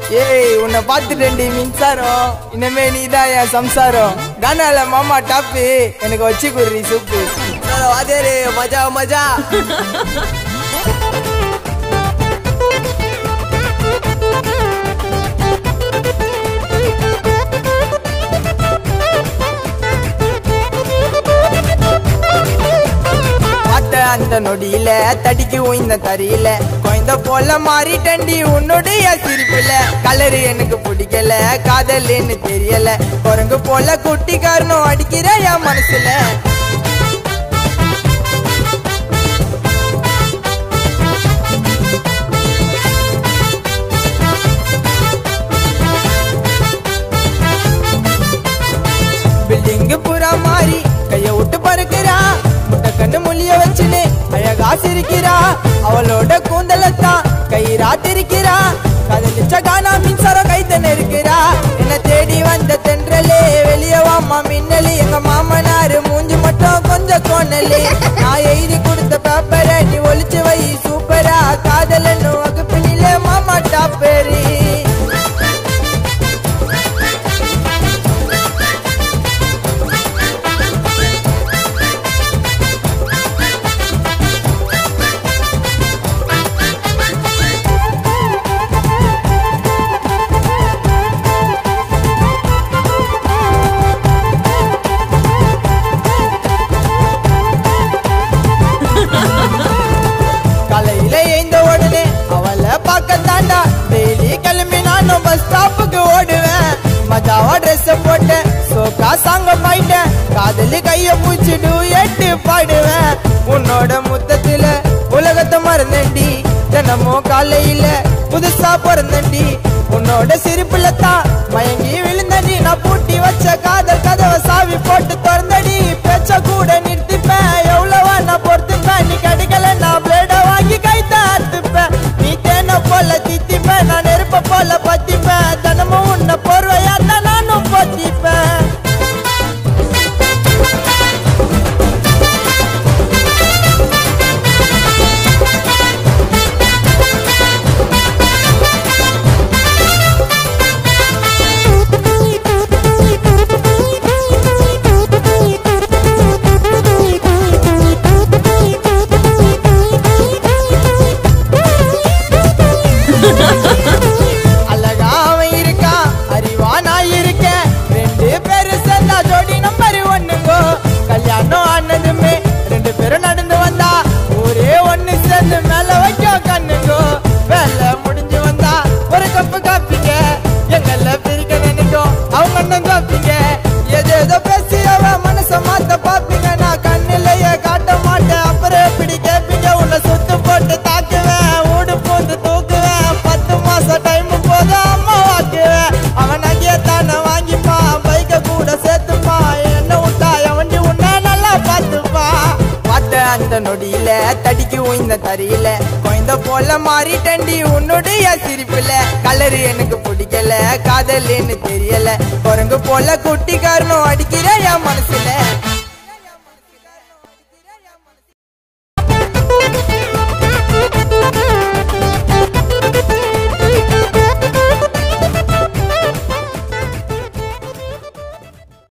ஏய் உன்னை பார்த்துட்டேன்டி மின்சாரம் இனிமே நீதான் என் சம்சாரம் கானால மாமா டாப்பு எனக்கு வச்சு குடுறி சூப்பு வாத்தியாரு மஜா மஜா பார்த்த அந்த நொடியில தடிக்கு உய்ந்த தறியில குழந்த போல மாறிட்டண்டி உன்னுடைய சிரிப்புல கலரு எனக்கு பிடிக்கல காதல்னு தெரியல குரங்கு போல குட்டி காரணம் அடிக்கிற என் மனசுல பில்டிங் புறா மாறி கைய விட்டு பறக்கிறா முட்டை கண்ணு மொழிய வச்சுன்னு அழகா சிரிக்கிறா அவளோட கூந்தலத்தான் கயிறா திரிக்கிறா காதலிச்ச காணா மின்சாரம் கைத்தன இருக்கிறா என்ன தேடி வந்த தென்றலே வெளிய வாமா மின்னலி எங்க மாமனாரு மூஞ்சி மட்டும் கொஞ்சம் கோணலி நான் எழுதி கொடுத்த பேப்பரை நீ ஒளிச்சு வை சூப்பரா காதலன்னு வகுப்பினிலே மாமா டாப்பேரி காலையில எழுந்த உடனே அவளை பார்க்க தாண்டா டெய்லி கிளம்பி நானும் பஸ் ஸ்டாப்புக்கு ஓடுவேன் மஜாவா ட்ரெஸ் போட்டேன் சோக்கா சாங்க பாயிட்டேன் காதலி கைய பூச்சிடு எட்டு பாடுவேன் உன்னோட முத்தத்துல உலகத்தை மறந்தேன்டி தினமும் காலையில புதுசா பிறந்தேன்டி உன்னோட சிரிப்புல தான் மயங்கி விழுந்தடி நான் பூட்டி வச்ச காதல் கதவை சாவி போட்டு திறந்தடி பேச்ச கூட நிறுத்திப்பேன் எவ்வளவா நான் பொறுத்துப்பேன் நீ கிடைக்கல நான் பிளேட வாங்கி கை தாத்துப்பேன் நீ தேன போல தித்திப்பேன் நான் நெருப்ப போல பத்திப்பேன் தினமும் உன்னை போர்வையா தான் நானும் பத்திப்பேன் அழகா அவன் இருக்கான் அறிவா நான் இருக்கேன் ரெண்டு பேரும் சேர்ந்தா ஜோடி நம்பர் ஒண்ணுங்கோ கல்யாணம் ஆனதுமே ரெண்டு பேரும் நடந்து வந்தா ஒரே ஒண்ணு சேர்ந்து மேல வைக்க கண்ணுங்கோ வேலை முடிஞ்சு வந்தா ஒரு கப்பு காப்பிங்க எங்கள பிரிக்க நினைக்கும் அவங்க அண்ணன் காப்பிங்க ஏதேதோ பேசி அவன் மனச மாத்த பாப்பீங்க நான் கண்ணிலேயே காட்ட மாட்டேன் அப்புறம் எப்படி கேப்பீங்க உன்னை சுத்து போட்டு தாக்குவேன் ஊடு போட்டு தூக்குவேன் பத்து மாசம் டைம் போது அம்மா வாக்குவேன் அவன் நகைய தானே வாங்கிப்பான் பைக்க கூட சேர்த்துப்பான் என்ன விட்டா என் வண்டி உன்னை நல்லா பார்த்துப்பான் பார்த்த அந்த நொடியில தடிக்கு உய்ந்த தறியில குழந்த போல மாறிட்டண்டி உன்னுடைய சிரிப்புல கலரு எனக்கு பிடிக்கல காதல்னு தெரியல குரங்கு போல குட்டி காரணம் அடிக்கிற என் மனசுல